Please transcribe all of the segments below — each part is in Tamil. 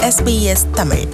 SBS தமிழ்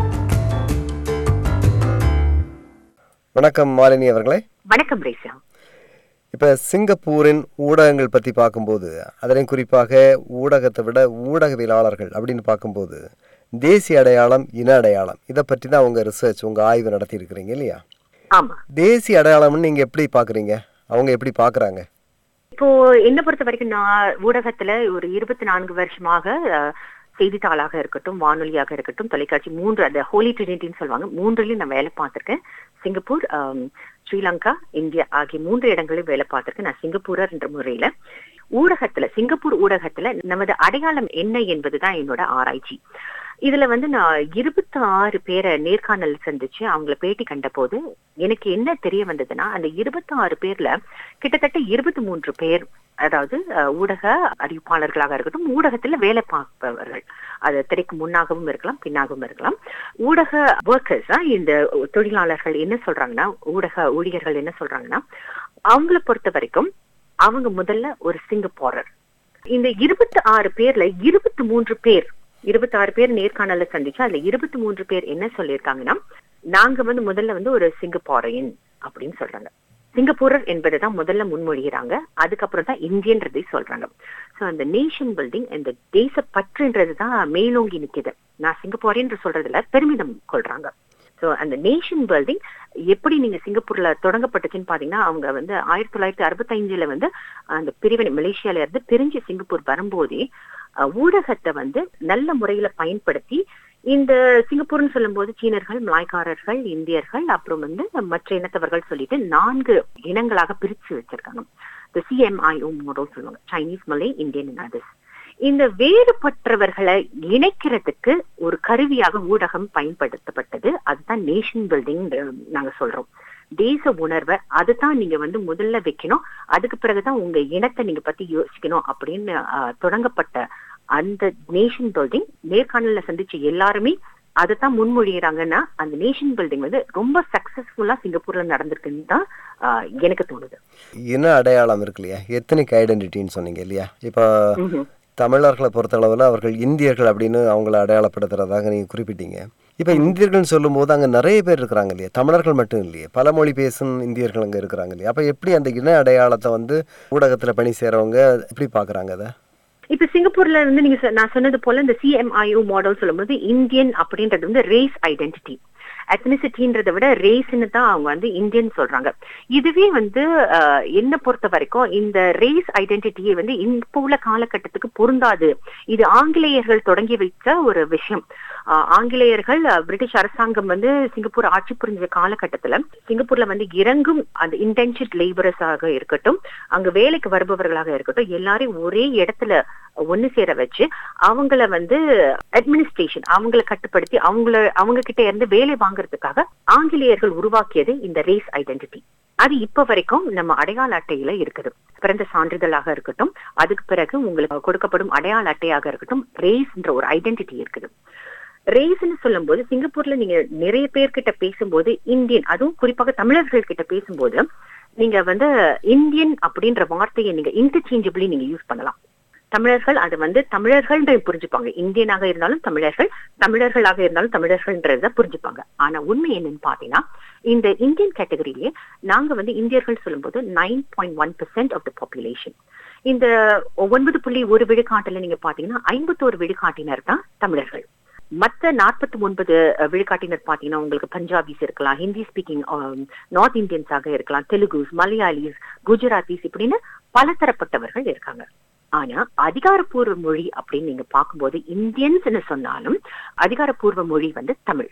வணக்கம் மாலினி அவர்களே வணக்கம் ரேசா இப்போ சிங்கப்பூரின் ஊடகங்கள் பற்றி பார்க்கும்போது அதிலையும் குறிப்பாக ஊடகத்தை விட ஊடகவியலாளர்கள் அப்படின்னு பார்க்கும்போது தேசிய அடையாளம் இன அடையாளம் இதை பற்றி தான் உங்கள் ரிசர்ச் உங்கள் ஆய்வு நடத்தியிருக்கிறீங்க இல்லையா ஆமா தேசிய அடையாளம்னு நீங்கள் எப்படி பார்க்குறீங்க அவங்க எப்படி பார்க்குறாங்க இப்போ என்ன பொறுத்த வரைக்கும் நான் ஊடகத்துல ஒரு இருபத்தி நான்கு வருஷமாக அஹ், செய்தித்தாளாக இருக்கட்டும் வானொலியாக இருக்கட்டும் தொலைக்காட்சி மூன்று அந்த ஹோலி ட்ரினிட்டின்னு சொல்லுவாங்க மூன்றுலயும் நான் வேலை பார்த்திருக்கேன் சிங்கப்பூர் ஆம், ஸ்ரீலங்கா இந்தியா ஆகிய மூன்று இடங்களிலும் வேலை பார்த்திருக்கேன் நான் சிங்கப்பூரர் என்ற முறையில ஊடகத்துல சிங்கப்பூர் ஊடகத்துல நமது அடையாளம் என்ன என்பதுதான் என்னோட ஆராய்ச்சி இதுல வந்து நான் இருபத்தி ஆறு பேரை நேர்காணல் சந்திச்சு அவங்கள பேட்டி கண்ட போது எனக்கு என்ன தெரிய வந்ததுன்னா அந்த இருபத்தி ஆறு பேர்ல கிட்டத்தட்ட இருபத்தி மூன்று பேர் அதாவது அஹ், ஊடக அறிவிப்பாளர்களாக இருக்கட்டும் ஊடகத்துல வேலை பார்ப்பவர்கள் அது திரைக்கு முன்னாகவும் இருக்கலாம் பின்னாகவும் இருக்கலாம் ஊடக ஒர்க்கர்ஸ் இந்த தொழிலாளர்கள் என்ன சொல்றாங்கன்னா ஊடக ஊழியர்கள் என்ன சொல்றாங்கன்னா அவங்கள பொறுத்த வரைக்கும் அவங்க முதல்ல ஒரு சிங்கப்பூரர் இந்த இருபத்தி ஆறு பேர்ல இருபத்தி மூன்று பேர் இருபத்தி ஆறு பேர் நேர்காணல சந்திச்சு அதுல இருபத்தி மூன்று பேர் என்ன சொல்லியிருக்காங்கன்னா நாங்க வந்து முதல்ல வந்து ஒரு சிங்கப்பூரையன் அப்படின்னு சொல்றாங்க சிங்கப்பூரர் என்பதை முதல்ல முன்மொழிகிறாங்க அதுக்கப்புறம் தான் இந்தியன்றதை சொல்றாங்க சோ அந்த நேஷன் பில்டிங் இந்த தேச பற்றுன்றது தான் மேலோங்கி நிக்குது நான் சிங்கப்பூரியன் சொல்றதுல பெருமிதம் கொள்றாங்க சோ அந்த நேஷன் பில்டிங் எப்படி நீங்க சிங்கப்பூர்ல தொடங்கப்பட்டுச்சுன்னு பாத்தீங்கன்னா அவங்க வந்து ஆயிரத்தி தொள்ளாயிரத்தி அறுபத்தைந்துல வந்து அந்த பிரிவினை மலேசியால இருந்து பிரிஞ்சு சிங்கப்பூர் வரும்போதே அஹ், ஊடகத்தை வந்து நல்ல முறையில பயன்படுத்தி இந்த சிங்கப்பூர்னு சொல்லும்போது சீனர்கள் மலாய்க்காரர்கள் இந்தியர்கள் அப்புறம் வந்து மற்ற இனத்தவர்கள் சொல்லிட்டு நான்கு இனங்களாக பிரிச்சு வச்சிருக்காங்க இந்த சிஎம்ஐஓ மாடல் சொல்லுவாங்க Chinese Malay Indian and others இந்த வேறுபட்டவர்களை இணைக்கிறதுக்கு ஒரு கருவியாக ஊடகம் பயன்படுத்தப்பட்டது அதுதான் நேஷன் பில்டிங் நாங்க சொல்றோம் தேச உணர்வை அதுதான் நீங்க வந்து முதல்ல வைக்கணும் அதுக்கு பிறகுதான் உங்க இனத்தை நீங்க பத்தி யோசிக்கணும் அப்படின்னு ஆஹ், தொடங்கப்பட்ட அந்த நேஷன் பில்டிங் நேர்காணல்ல சந்திச்ச எல்லாருமே அதைத்தான் முன்மொழிகிறாங்கன்னா அந்த நேஷன் பில்டிங் வந்து ரொம்ப சக்சஸ்ஃபுல்லா சிங்கப்பூர்ல நடந்திருக்குன்னு தான் ஆஹ், எனக்கு தோணுது இன அடையாளம் இருக்கு இல்லையா எத்தனிக் ஐடென்டிட்டின்னு சொன்னீங்க இல்லையா இப்போ ம்ஹும். தமிழர்களை பொறுத்தளவில் அவர்கள் இந்தியர்கள் அப்படின்னு அவங்கள அடையாளப்படுத்துறதாக நீங்கள் குறிப்பிட்டீங்க இப்போ இந்தியர்கள்னு சொல்லும்போது அங்கே நிறைய பேர் இருக்கிறாங்க இல்லையா தமிழர்கள் மட்டும் இல்லையா பல மொழி பேசும் இந்தியர்கள் அங்கே இருக்கிறாங்க இல்லையா அப்போ எப்படி அந்த இன அடையாளத்தை வந்து ஊடகத்தில் பணி செய்கிறவங்க எப்படி பார்க்குறாங்க அதை இப்ப சிங்கப்பூர்ல வந்து நீங்க சொ- நான் சொன்னது போல இந்த சிஎம்ஐஓ மாடல் சொல்லும்போது இந்தியன் அப்படின்றது வந்து ரேஸ் ஐடென்டிட்டி எத்னிசிட்டின்றதை விட ரேஸ்ன்னு தான் அவங்க வந்து இந்தியன் சொல்றாங்க இதுவே வந்து அஹ், என்ன பொறுத்த வரைக்கும் இந்த ரேஸ் ஐடென்டிட்டியை வந்து இப்போ உள்ள காலகட்டத்துக்கு பொருந்தாது இது ஆங்கிலேயர்கள் தொடங்கி வைத்த ஒரு விஷயம் அஹ், ஆங்கிலேயர்கள் அஹ், பிரிட்டிஷ் அரசாங்கம் வந்து சிங்கப்பூர் ஆட்சி புரிஞ்ச காலகட்டத்துல சிங்கப்பூர்ல வந்து இறங்கும் அந்த இன்டென்ஷன் லேபரர்ஸாக இருக்கட்டும் அங்க வேலைக்கு வருபவர்களாக இருக்கட்டும் எல்லாரையும் ஒரே இடத்துல ஒண்ணு சேர வச்சு அவங்கள வந்து அட்மினிஸ்ட்ரேஷன் அவங்கள கட்டுப்படுத்தி அவங்கள அவங்க கிட்ட இருந்து வேலை வாங்குறதுக்காக ஆங்கிலேயர்கள் உருவாக்கியது இந்த ரேஸ் ஐடென்டிட்டி அது இப்ப வரைக்கும் நம்ம அடையாள அட்டையில இருக்குது பிறந்த சான்றிதழாக இருக்கட்டும் அதுக்கு பிறகு உங்களுக்கு கொடுக்கப்படும் அடையாள அட்டையாக இருக்கட்டும் ரேஸ்ன்ற ஒரு ஐடென்டிட்டி இருக்குது ரேஸ்ன்னு சொல்லும்போது சிங்கப்பூர்ல நீங்க நிறைய பேர்கிட்ட பேசும்போது இந்தியன் அதுவும் குறிப்பாக தமிழர்கள் கிட்ட பேசும்போது நீங்க வந்து இந்தியன் அப்படின்ற வார்த்தையை நீங்க இன்டர்சேஞ்சபிளி நீங்க யூஸ் பண்ணலாம் தமிழர்கள் அது வந்து தமிழர்கள் புரிஞ்சுப்பாங்க இந்தியனாக இருந்தாலும் தமிழர்கள் தமிழர்களாக இருந்தாலும் தமிழர்கள்ன்றத புரிஞ்சுப்பாங்க ஆனா உண்மை என்னன்னு பாத்தீங்கன்னா இந்த இந்தியன் கேட்டகரியிலே நாங்க வந்து இந்தியர்கள் சொல்லும்போது nine point one percent of the population இந்த ஒன்பது புள்ளி ஒரு விழுக்காட்டுல நீங்க பாத்தீங்கன்னா ஐம்பத்தோரு விழுக்காட்டினர் தான் தமிழர்கள் மத்த நாற்பத்தி ஒன்பது விழுக்காட்டினர் பாத்தீங்கன்னா உங்களுக்கு பஞ்சாபிஸ் இருக்கலாம் ஹிந்தி ஸ்பீக்கிங் நார்த் இந்தியன்ஸாக இருக்கலாம் தெலுங்குஸ் மலையாளிஸ் குஜராத்திஸ் இப்படின்னு பலதரப்பட்டவர்கள் இருக்காங்க ஆனா அதிகாரப்பூர்வ மொழி அப்படின்னு நீங்க பார்க்கும்போது இந்தியன்ஸ்னு சொன்னாலும் அதிகாரப்பூர்வ மொழி வந்து தமிழ்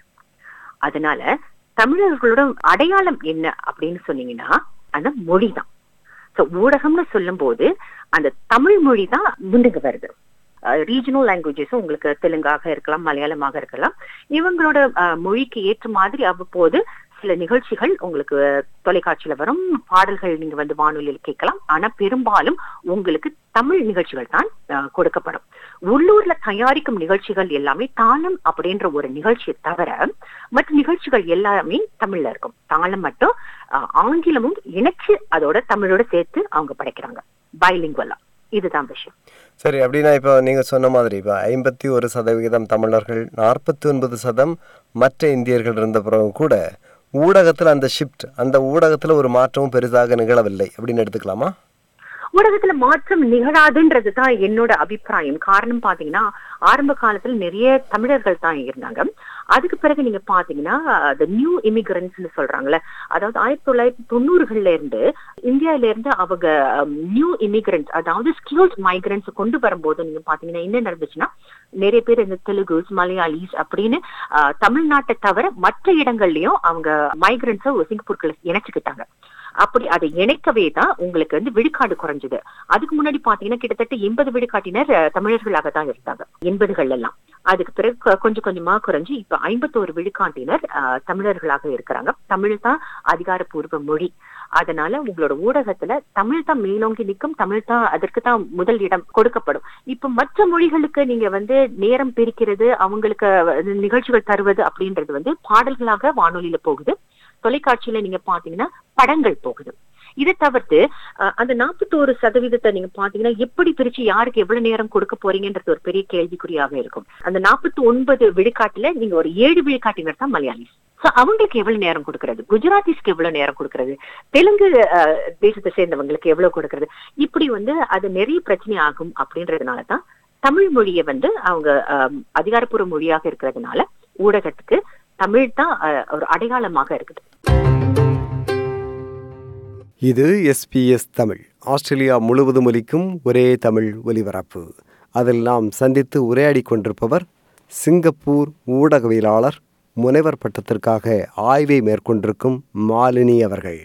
அதனால தமிழர்களோட அடையாளம் என்ன அப்படின்னு சொன்னீங்கன்னா அந்த மொழி தான் சோ ஊடகம்னு சொல்லும்போது அந்த தமிழ் மொழி தான் முன்னுக்கு வருது ரீஜனல் லாங்குவேஜஸும் உங்களுக்கு தெலுங்காக இருக்கலாம் மலையாளமாக இருக்கலாம் இவங்களோட அஹ், மொழிக்கு ஏற்ற மாதிரி அவ்வப்போது சில நிகழ்ச்சிகள் உங்களுக்கு தொலைக்காட்சியில வரும் பாடல்கள் நீங்க வந்து வானொலியில் கேட்கலாம் ஆனா பெரும்பாலும் உங்களுக்கு தமிழ் நிகழ்ச்சிகள் தான் அஹ், கொடுக்கப்படும் உள்ளூர்ல தயாரிக்கும் நிகழ்ச்சிகள் எல்லாமே தாளம் அப்படின்ற ஒரு நிகழ்ச்சியை தவிர மற்ற நிகழ்ச்சிகள் எல்லாமே தமிழ்ல இருக்கும் தாளம் மட்டும் அஹ், ஆங்கிலமும் இணைச்சு அதோட தமிழோட சேர்த்து அவங்க படைக்கிறாங்க பைலிங்குவலா இதுதான் விஷயம் சரி அப்படின்னா இப்போ நீங்கள் சொன்ன மாதிரி இப்போ ஐம்பத்தி ஒரு சதவிகிதம் தமிழர்கள் நாற்பத்தி ஒன்பது சதம் மற்ற இந்தியர்கள் இருந்த பிறகு கூட ஊடகத்தில் அந்த ஷிஃப்ட் அந்த ஊடகத்தில் ஒரு மாற்றமும் பெரிதாக நிகழவில்லை அப்படின்னு எடுத்துக்கலாமா ஊடகத்துல மாற்றம் நிகழாதுன்றது தான் என்னோட அபிப்பிராயம் காரணம் பாத்தீங்கன்னா ஆரம்ப காலத்துல நிறைய தமிழர்கள் தான் இருந்தாங்க அதுக்கு பிறகு நீங்க பாத்தீங்கன்னா the நியூ இமிகிரன்ட்ஸ்னு சொல்றாங்கல்ல அதாவது ஆயிரத்தி தொள்ளாயிரத்தி தொண்ணூறுகள்ல இருந்து இந்தியால இருந்து அவங்க நியூ இமிகிரண்ட்ஸ் அதாவது ஸ்கில்ஸ் மைக்ரன்ஸ் கொண்டு வரும்போது நீங்க பாத்தீங்கன்னா என்ன நடந்துச்சுன்னா நிறைய பேர் இந்த தெலுங்குஸ் மலையாளிஸ் அப்படின்னு அஹ், தமிழ்நாட்டை தவிர மற்ற இடங்கள்லயும் அவங்க மைக்ரன்ஸை சிங்கப்பூர்களை இணைச்சுக்கிட்டாங்க அப்படி அதை இணைக்கவே தான் உங்களுக்கு வந்து விழுக்காடு குறைஞ்சது அதுக்கு முன்னாடி பாத்தீங்கன்னா கிட்டத்தட்ட எண்பது விழுக்காட்டினர் அஹ், தமிழர்களாக தான் இருந்தாங்க எண்பதுகள் எல்லாம் அதுக்கு பிறகு கொ- கொஞ்சம் கொஞ்சமா குறைஞ்சு இப்ப ஐம்பத்தோரு விழுக்காட்டினர் அஹ், தமிழர்களாக இருக்கிறாங்க தமிழ் தான் அதிகாரப்பூர்வ மொழி அதனால உங்களோட ஊடகத்துல தமிழ் தான் மேலோங்கி நிற்கும் தமிழ் தான் அதற்கு தான் முதல் இடம் கொடுக்கப்படும் இப்ப மற்ற மொழிகளுக்கு நீங்க வந்து நேரம் பிரிக்கிறது அவங்களுக்கு வந்து நிகழ்ச்சிகள் தருவது அப்படின்றது வந்து பாடல்களாக வானொலியில போகுது தொலைக்காட்சியில நீங்க பாத்தீங்கன்னா படங்கள் போகுது இதை தவிர்த்து அஹ், அந்த நாற்பத்தோரு சதவீதத்தை நீங்க பாத்தீங்கன்னா எப்படி பிரிச்சு யாருக்கு எவ்வளவு நேரம் கொடுக்க போறீங்கன்றது ஒரு பெரிய கேள்விக்குறியாக இருக்கும் அந்த நாற்பத்தி ஒன்பது விழுக்காட்டுல நீங்க ஒரு ஏழு விழுக்காட்டினர் தான் மலையாளிஸ் சோ அவங்களுக்கு எவ்வளவு நேரம் கொடுக்கறது குஜராத்திஸ்க்கு எவ்வளவு நேரம் கொடுக்கறது தெலுங்கு அஹ், தேசத்தை சேர்ந்தவங்களுக்கு எவ்வளவு கொடுக்கறது இப்படி வந்து அது நிறைய பிரச்சனை ஆகும் அப்படின்றதுனால தான் தமிழ் மொழியை வந்து அவங்க அஹ், அதிகாரப்பூர்வ மொழியாக இருக்கிறதுனால ஊடகத்துக்கு தமிழ் தான் அஹ், ஒரு அடையாளமாக இருக்குது இது எஸ்பிஎஸ் தமிழ் ஆஸ்திரேலியா முழுவதும் ஒலிக்கும் ஒரே தமிழ் ஒலிபரப்பு அதில் நாம் சந்தித்து உரையாடி கொண்டிருப்பவர் சிங்கப்பூர் ஊடகவியலாளர் முனைவர் பட்டத்திற்காக ஆய்வை மேற்கொண்டிருக்கும் மாலினி அவர்கள்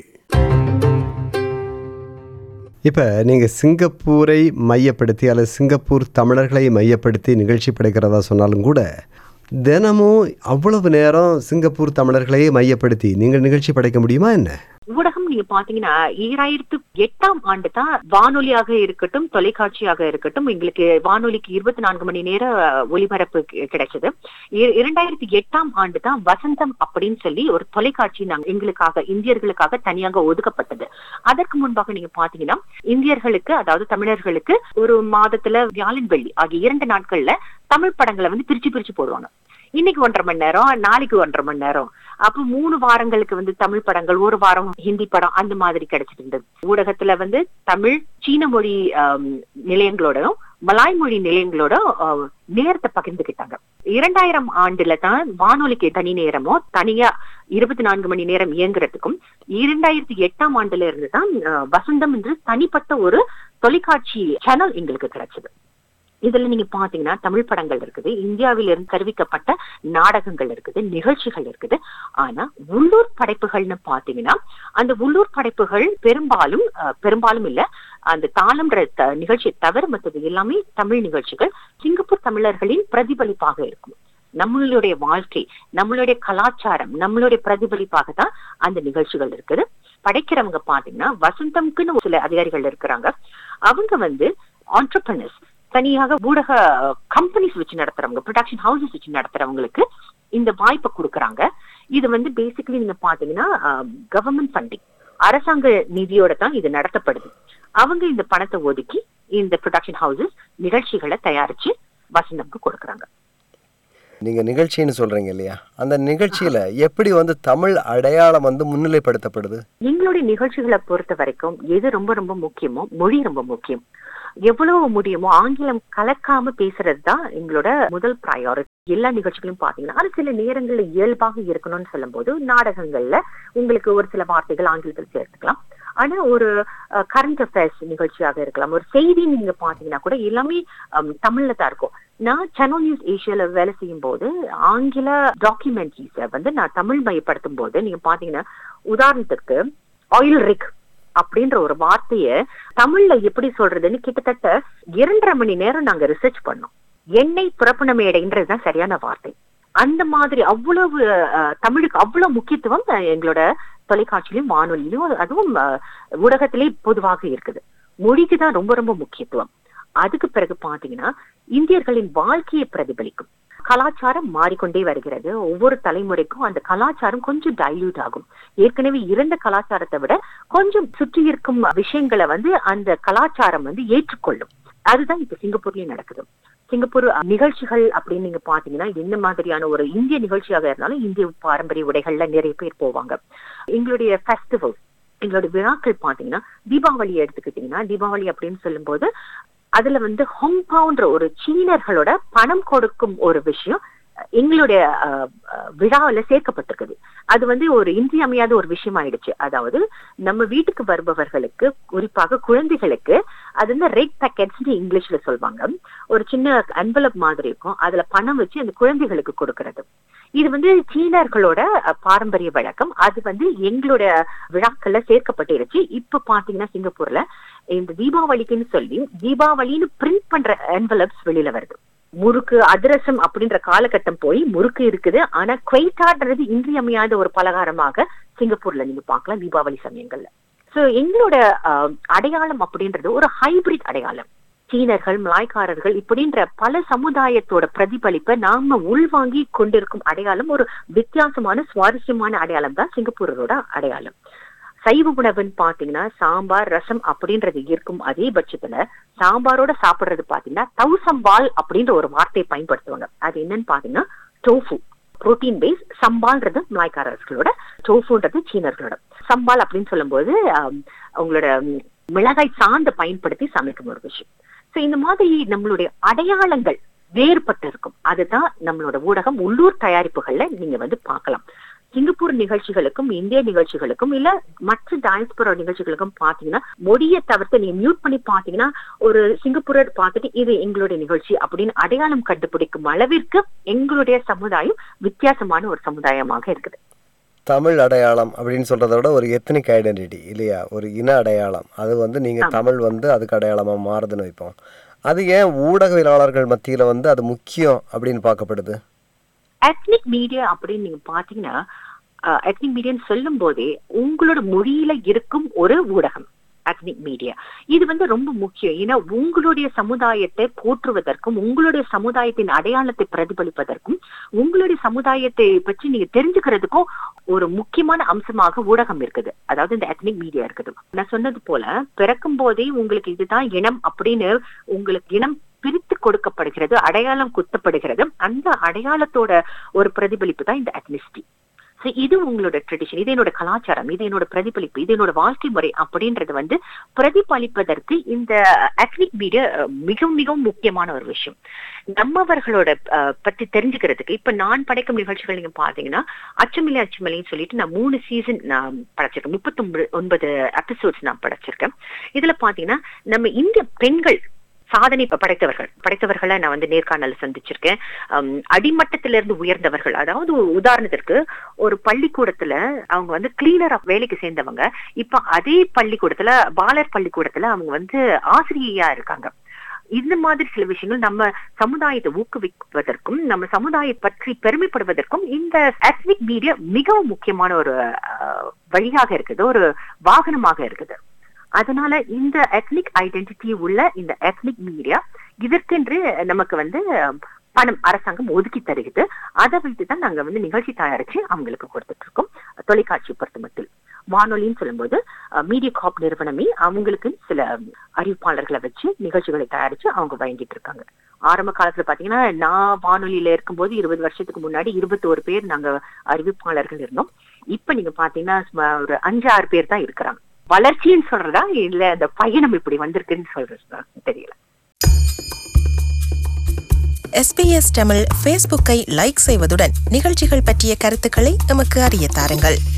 இப்போ நீங்கள் சிங்கப்பூரை மையப்படுத்தி அல்லது சிங்கப்பூர் தமிழர்களை மையப்படுத்தி நிகழ்ச்சி படைக்கிறதா சொன்னாலும் கூட தினமும் அவ்வளவு நேரம் சிங்கப்பூர் தமிழர்களையே மையப்படுத்தி நீங்கள் நிகழ்ச்சி படைக்க முடியுமா என்ன ஊடகம் நீங்க பாத்தீங்கன்னா ஈராயிரத்து எட்டாம் ஆண்டு தான் வானொலியாக இருக்கட்டும் தொலைக்காட்சியாக இருக்கட்டும் எங்களுக்கு வானொலிக்கு இருபத்தி நான்கு மணி நேர ஒலிபரப்பு கி- கிடைச்சது இ- இரண்டாயிரத்தி எட்டாம் ஆண்டு தான் வசந்தம் அப்படின்னு சொல்லி ஒரு தொலைக்காட்சி நாங்க எங்களுக்காக இந்தியர்களுக்காக தனியாக ஒதுக்கப்பட்டது அதற்கு முன்பாக நீங்க பாத்தீங்கன்னா இந்தியர்களுக்கு அதாவது தமிழர்களுக்கு ஒரு மாதத்துல வியாழன் வெள்ளி ஆகிய இரண்டு நாட்கள்ல தமிழ் படங்களை வந்து பிரிச்சு பிரிச்சு போடுவாங்க இன்னைக்கு ஒன்றரை மணி நேரம் நாளைக்கு ஒன்றரை மணி நேரம் அப்ப மூணு வாரங்களுக்கு வந்து தமிழ் படங்கள் ஒரு வாரம் ஹிந்தி படம் அந்த மாதிரி கிடைச்சிட்டு இருந்தது ஊடகத்துல வந்து தமிழ் சீன மொழி ஆம், நிலையங்களோடயும் மலாய் மொழி நிலையங்களோட ஆ, நேரத்தை பகிர்ந்துக்கிட்டாங்க இரண்டாயிரம் ஆண்டுல தான் வானொலிக்கு தனி நேரமோ தனியா இருபத்தி நான்கு மணி நேரம் இயங்குறதுக்கும் இரண்டாயிரத்தி எட்டாம் ஆண்டுல இருந்து தான் ஆ, வசந்தம் என்று தனிப்பட்ட ஒரு தொலைக்காட்சி சேனல் எங்களுக்கு கிடைச்சது இதுல நீங்க பாத்தீங்கன்னா தமிழ் படங்கள் இருக்குது இந்தியாவில இருந்து தெரிவிக்கப்பட்ட நாடகங்கள் இருக்குது நிகழ்ச்சிகள் இருக்குது ஆனா உள்ளூர் படைப்புகள்னு பாத்தீங்கன்னா அந்த உள்ளூர் படைப்புகள் பெரும்பாலும் அஹ், பெரும்பாலும் இல்ல அந்த தாளம்ன்ற த- நிகழ்ச்சியை தவிர மற்றது எல்லாமே தமிழ் நிகழ்ச்சிகள் சிங்கப்பூர் தமிழர்களின் பிரதிபலிப்பாக இருக்கும் நம்மளுடைய வாழ்க்கை நம்மளுடைய கலாச்சாரம் நம்மளுடைய பிரதிபலிப்பாக தான் அந்த நிகழ்ச்சிகள் இருக்குது படைக்கிறவங்க பாத்தீங்கன்னா வசந்தம்க்குன்னு ஒரு சில அதிகாரிகள் இருக்கிறாங்க அவங்க வந்து ஆண்டர்பனர்ஸ் தனியாக ஊடக கம்பெனிஸ் வச்சு நடத்துறவங்க ப்ரொடக்ஷன் ஹவுசஸ் வச்சு நடத்துறவங்களுக்கு இந்த வாய்ப்பை கொடுக்கறாங்க இது வந்து பேசிக்கலி நீங்க பாத்தீங்கன்னா கவர்மெண்ட் ஃபண்டிங் அரசாங்க நிதியோட தான் இது நடத்தப்படுது அவங்க இந்த பணத்தை ஒதுக்கி இந்த ப்ரொடக்ஷன் ஹவுசஸ் நிகழ்ச்சிகளை தயாரிச்சு வசந்தம்க்கு கொடுக்கறாங்க நீங்க நிகழ்ச்சின்னு சொல்றீங்க இல்லையா அந்த நிகழ்ச்சியில எப்படி வந்து தமிழ் அடையாளம் வந்து முன்னிலைப்படுத்தப்படுது எங்களுடைய நிகழ்ச்சிகளை பொறுத்த வரைக்கும் எது ரொம்ப ரொம்ப முக்கியமோ மொழி ரொம்ப முக்கியம் எவ்வளவு முடியுமோ ஆங்கிலம் கலக்காம பேசுறது தான் எங்களோட முதல் ப்ரையாரிட்டி எல்லா நிகழ்ச்சிகளும் பாத்தீங்கன்னா அது சில நேரங்கள்ல இயல்பாக இருக்கணும்னு சொல்லும்போது நாடகங்கள்ல உங்களுக்கு ஒரு சில வார்த்தைகள் ஆங்கிலத்தில் சேர்த்துக்கலாம் ஆனா ஒரு கரண்ட் அஃபேர்ஸ் நிகழ்ச்சியாக இருக்கலாம் ஒரு செய்தி நீங்க பாத்தீங்கன்னா கூட எல்லாமே ஹம், தமிழ்ல தான் இருக்கும் நான் சேனல் நியூஸ் ஏஷியால வேலை செய்யும் போது ஆங்கில டாக்குமெண்ட்ரிஸ வந்து நான் தமிழ் மயப்படுத்தும் போது நீங்க பாத்தீங்கன்னா உதாரணத்துக்கு ஆயில் ரிக் அப்படின்ற ஒரு வார்த்தைய தமிழ்ல எப்படி சொல்றதுன்னு கிட்டத்தட்ட இரண்டரை மணி நேரம் நாங்க ரிசர்ச் பண்ணோம் எண்ணெய் துறப்பண மேடைன்றதுதான் சரியான வார்த்தை அந்த மாதிரி அவ்வளவு அஹ், தமிழுக்கு அவ்வளவு முக்கியத்துவம் அஹ், எங்களோட தொலைக்காட்சியிலும் வானொலியிலும் அதுவும் அஹ், ஊடகத்திலே பொதுவாக இருக்குது மொழிக்கு தான் ரொம்ப ரொம்ப முக்கியத்துவம் அதுக்கு பிறகு பாத்தீங்கன்னா இந்தியர்களின் வாழ்க்கையை பிரதிபலிக்கும் கலாச்சாரம் மாறிக்கொண்டே வருகிறது ஒவ்வொரு தலைமுறைக்கும் அந்த கலாச்சாரம் கொஞ்சம் டைல்யூட் ஆகும் ஏற்கனவே இருந்த கலாச்சாரத்தை விட கொஞ்சம் சுற்றி இருக்கும் விஷயங்களை வந்து அந்த கலாச்சாரம் வந்து ஏற்றுக்கொள்ளும் அதுதான் இப்ப சிங்கப்பூர்லயும் நடக்குது சிங்கப்பூர் நிகழ்ச்சிகள் அப்படின்னு நீங்க பாத்தீங்கன்னா என்ன மாதிரியான ஒரு இந்திய நிகழ்ச்சியாக இருந்தாலும் இந்திய பாரம்பரிய உடைகள்ல நிறைய பேர் போவாங்க எங்களுடைய ஃபெஸ்டிவல்ஸ் எங்களுடைய விழாக்கள் பாத்தீங்கன்னா தீபாவளி எடுத்துக்கிட்டீங்கன்னா தீபாவளி அப்படின்னு சொல்லும்போது அதுல வந்து ஹொங்பான்ற ஒரு சீனர்களோட பணம் கொடுக்கும் ஒரு விஷயம் எங்களுடைய அஹ், அஹ், விழாவில சேர்க்கப்பட்டிருக்குது அது வந்து ஒரு இன்றியமையாத ஒரு விஷயம் ஆயிடுச்சு அதாவது நம்ம வீட்டுக்கு வருபவர்களுக்கு குறிப்பாக குழந்தைகளுக்கு அது வந்து ரெட் பேக்கெட்ஸ் இங்கிலீஷ்ல சொல்லுவாங்க ஒரு சின்ன அன்வலப் மாதிரி இருக்கும் அதுல பணம் வச்சு அந்த குழந்தைகளுக்கு கொடுக்கறது இது வந்து சீனர்களோட அஹ், பாரம்பரிய வழக்கம் அது வந்து எங்களுடைய விழாக்கள்ல சேர்க்கப்பட்டிருச்சு இப்ப பாத்தீங்கன்னா சிங்கப்பூர்ல இந்த தீபாவளிக்குன்னு சொல்லி தீபாவளின்னு பிரிண்ட் பண்ற என்வலப்ஸ் வெளியில வருது முறுக்கு அதிரசம் அப்படின்ற காலகட்டம் போய் முறுக்கு இருக்குது ஆனா குவைட்டான்றது இன்றியமையாத ஒரு பலகாரமாக சிங்கப்பூர்ல நீங்க பார்க்கலாம் தீபாவளி சமயங்கள்ல சோ எங்களோட அஹ், அடையாளம் அப்படின்றது ஒரு ஹைபிரிட் அடையாளம் சீனர்கள் மலாய்க்காரர்கள் இப்படின்ற பல சமுதாயத்தோட பிரதிபலிப்பை நாம உள்வாங்கி கொண்டிருக்கும் அடையாளம் ஒரு வித்தியாசமான சுவாரஸ்யமான அடையாளம் தான் சிங்கப்பூரோட அடையாளம் சைவ உணவுன்னு பாத்தீங்கன்னா சாம்பார் ரசம் அப்படின்றது இருக்கும் அதே பட்சத்துல சாம்பாரோட சாப்பிடுறது பாத்தீங்கன்னா தௌசம்பால் அப்படின்ற ஒரு வார்த்தையை பயன்படுத்துவாங்க அது என்னன்னு பாத்தீங்கன்னா டோஃபு புரோட்டீன் பேஸ் சம்பால்ன்றது மலாய்க்காரர்களோட டோஃபுன்றது சீனர்களோட சம்பால் அப்படின்னு சொல்லும்போது ஆம், அவங்களோட ம், மிளகாய் சாந்த பயன்படுத்தி சமைக்கும் ஒரு விஷயம் சோ இந்த மாதிரி நம்மளுடைய அடையாளங்கள் வேறுபட்டு இருக்கும் அதுதான் நம்மளோட ஊடகம் உள்ளூர் தயாரிப்புகள்ல நீங்க வந்து பார்க்கலாம் சிங்கப்பூர் நிகழ்ச்சிகளுக்கும் இந்திய நிகழ்ச்சிகளுக்கும் இல்ல மற்ற டான்ஸ்புர நிகழ்ச்சிகளுக்கும் பாத்தீங்கன்னா மொழியை தவிர்த்து நீங்க மியூட் பண்ணி பாத்தீங்கன்னா ஒரு சிங்கப்பூரர் பார்த்துட்டு இது எங்களுடைய நிகழ்ச்சி அப்படின்னு அடையாளம் கண்டுபிடிக்கும் அளவிற்கு எங்களுடைய சமுதாயம் வித்தியாசமான ஒரு சமுதாயமாக இருக்குது தமிழ் அடையாளம் அப்படின்னு சொல்றதை விட ஒரு எத்தனிக் ஐடென்டிட்டி இல்லையா ஒரு இன அடையாளம் அது வந்து நீங்க ஆமா. தமிழ் வந்து அதுக்கு அடையாளமா மாறுதுன்னு வைப்போம் அது ஏன் ஊடகவியலாளர்கள் மத்தியில வந்து அது முக்கியம் அப்படின்னு பார்க்கப்படுது எத்னிக் மீடியா அப்படின்னு நீங்க பாத்தீங்கன்னா எத்னிக் மீடியான்னு சொல்லும் போதே உங்களோட மொழியில இருக்கும் ஒரு ஊடகம் எத்னிக் மீடியா இது வந்து ரொம்ப முக்கியம் ஏன்னா உங்களுடைய சமுதாயத்தை போற்றுவதற்கும் உங்களுடைய சமுதாயத்தின் அடையாளத்தை பிரதிபலிப்பதற்கும் உங்களுடைய சமுதாயத்தை பற்றி நீங்க தெரிஞ்சுக்கிறதுக்கும் ஒரு முக்கியமான அம்சமாக ஊடகம் இருக்குது அதாவது இந்த எத்னிக் மீடியா இருக்குது நான் சொன்னது போல பிறக்கும் போதே உங்களுக்கு இதுதான் இனம் அப்படின்னு உங்களுக்கு இனம் பிரித்து கொடுக்கப்படுகிறது அடையாளம் குத்தப்படுகிறது அந்த அடையாளத்தோட ஒரு பிரதிபலிப்பு தான் இந்த எத்னிசிட்டி So, இது உங்களோட ட்ரெடிஷன் இது என்னோட கலாச்சாரம் இது என்னோட பிரதிபலிப்பு இது என்னோட வாழ்க்கை முறை அப்படின்றது வந்து பிரதிபலிப்பதற்கு இந்த எத்னிக் மீடியா மிகவும் மிகவும் முக்கியமான ஒரு விஷயம் நம்மவர்களோட அஹ், பத்தி தெரிஞ்சுக்கிறதுக்கு இப்ப நான் படைக்கும் நிகழ்ச்சிகள் நீங்க பாத்தீங்கன்னா அச்சமில்லை அச்சமில்லைன்னு சொல்லிட்டு நான் மூணு சீசன் நான் படைச்சிருக்கேன் முப்பத்தி ஒன்பது எபிசோட்ஸ் நான் படைச்சிருக்கேன் இதுல பாத்தீங்கன்னா நம்ம இந்திய பெண்கள் சாதனை ப- படைத்தவர்கள் படைத்தவர்களை நான் வந்து நேர்காணல் சந்திச்சிருக்கேன் அம், அடிமட்டத்திலிருந்து உயர்ந்தவர்கள் அதாவது ஒரு உதாரணத்திற்கு ஒரு பள்ளிக்கூடத்துல அவங்க வந்து கிளீனரா வேலைக்கு சேர்ந்தவங்க இப்ப அதே பள்ளிக்கூடத்துல பாலர் பள்ளிக்கூடத்துல அவங்க வந்து ஆசிரியையா இருக்காங்க இந்த மாதிரி சில விஷயங்கள் நம்ம சமுதாயத்தை ஊக்குவிப்பதற்கும் நம்ம சமுதாயத்தை பற்றி பெருமைப்படுவதற்கும் இந்த எத்னிக் மீடியா மிகவும் முக்கியமான ஒரு அஹ், வழியாக இருக்குது ஒரு வாகனமாக இருக்குது அதனால இந்த எத்னிக் ஐடென்டிட்டி உள்ள இந்த எத்னிக் மீடியா இதற்கென்று நமக்கு வந்து அஹ், பணம் அரசாங்கம் ஒதுக்கி தருகிறது அதை வைத்து தான் நாங்க வந்து நிகழ்ச்சி தயாரிச்சு அவங்களுக்கு கொடுத்துட்டு இருக்கோம் தொலைக்காட்சி பொறுத்த மட்டும் வானொலின்னு சொல்லும்போது மீடியா காப் நிறுவனமே அவங்களுக்கு சில அறிவிப்பாளர்களை வச்சு நிகழ்ச்சிகளை தயாரிச்சு அவங்க வழங்கிட்டு இருக்காங்க ஆரம்ப காலத்துல பாத்தீங்கன்னா நான் வானொலியில இருக்கும்போது இருபது வருஷத்துக்கு முன்னாடி இருபத்தோரு பேர் நாங்க அறிவிப்பாளர்கள் இருந்தோம் இப்ப நீங்க பாத்தீங்கன்னா சும்மா ஒரு அஞ்சு ஆறு பேர் தான் இருக்கிறாங்க வளர்ச்சின்னு சொல்றதா இல்ல அந்த பயணம் இப்படி வந்திருக்குன்னு சொல்றதா தெரியல எஸ்பிஎஸ் தமிழ் ஃபேஸ்புக்கை லைக் செய்வதுடன் நிகழ்ச்சிகள் பற்றிய கருத்துக்களை எமக்கு அறிய தாருங்கள்